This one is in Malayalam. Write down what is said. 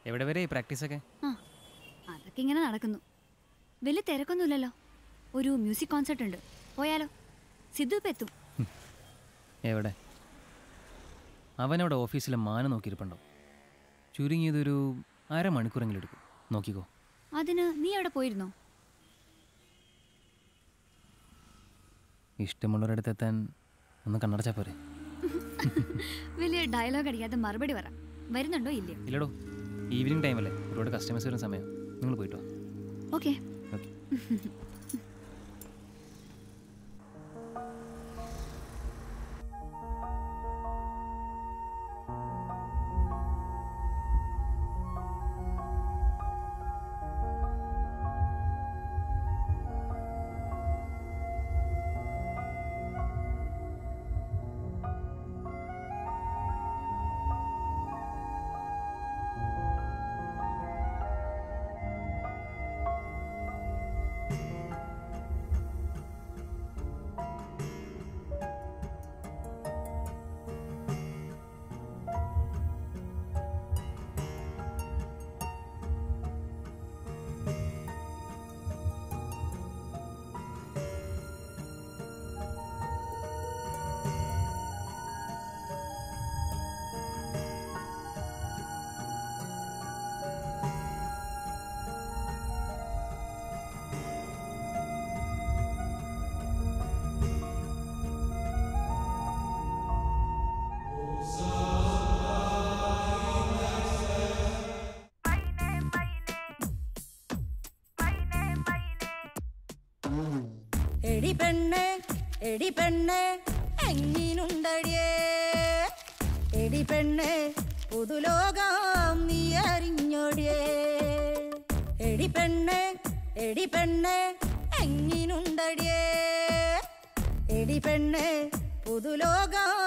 എവിടെ വരെ ഈ പ്രാക്ടീസൊക്കെ ആ അതൊക്കെ ഇങ്ങനെ നടക്കുന്നു വലിയ തിരക്കൊന്നുമില്ലല്ലോ ഒരു മ്യൂസിക് കോൺസെർട്ട് ഉണ്ട് പോയാലോ സിദ്ധു ഇപ്പം എത്തും എവിടെ അവനവിടെ ഓഫീസിലെ മാന നോക്കിയിരിപ്പുണ്ടോ ചുരുങ്ങിയതൊരു അരമണിക്കൂറെങ്കിലും എടുക്കും നോക്കിക്കോ അതിന് നീ അവിടെ പോയിരുന്നോ ഇഷ്ടമുള്ളവരടുത്ത് എത്താൻ ഒന്ന് കണ്ണടച്ചാൽ പോരെ വലിയ ഡയലോഗ് അടിക്കാതെ മറുപടി പറ വരുന്നുണ്ടോ ഇല്ലയോ ഇല്ലടോ ഈവനിങ് ടൈമല്ലേ ഒരുപാട് കസ്റ്റമേഴ്സ് വരുന്ന സമയം നിങ്ങൾ പോയിട്ടോ ഓക്കെ ഓക്കെ എടി പെണ്ണ് എടി പെണ്ണ് എങ്ങിനുണ്ടടിയേ എടി പെണ്ണ് പുതുലോകം നീ അറിഞ്ഞോടിയേ എടി പെണ്ണ് എടി പെണ്ണ് എങ്ങിനുണ്ടടിയേ എടി പെണ്ണ് പുതുലോകം